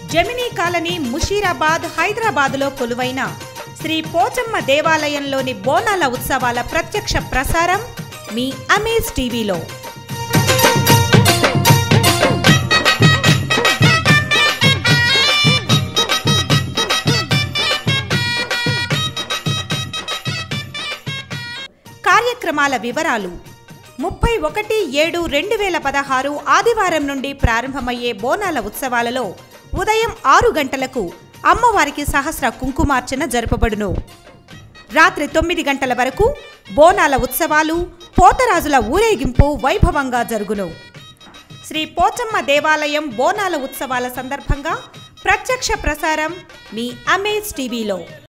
జమినీ colony Musheerabad హైదరాబాదులో కొలువైన శ్రీ పోచమ్మ దేవాలయంలోని బోనాల ఉత్సవాల ప్రత్యక్ష ప్రసారం మీ అమేజ్ టీవీలో కార్యక్రమాల వివరాలు ముప్పై ఒకటి ఏడు రెండు వేల పదహారు ఆదివారం నుండి ప్రారంభమయ్యే బోనాల ఉత్సవాలలో ఉదయం ఆరు గంటలకు అమ్మవారికి సహస్ర కుంకుమార్చన జరపబడును రాత్రి తొమ్మిది గంటల వరకు బోనాల ఉత్సవాలు పోతరాజుల ఊరేగింపు వైభవంగా జరుగును శ్రీ పోచమ్మ దేవాలయం బోనాల ఉత్సవాల సందర్భంగా ప్రత్యక్ష ప్రసారం మీ అమేజ్ టీవీలో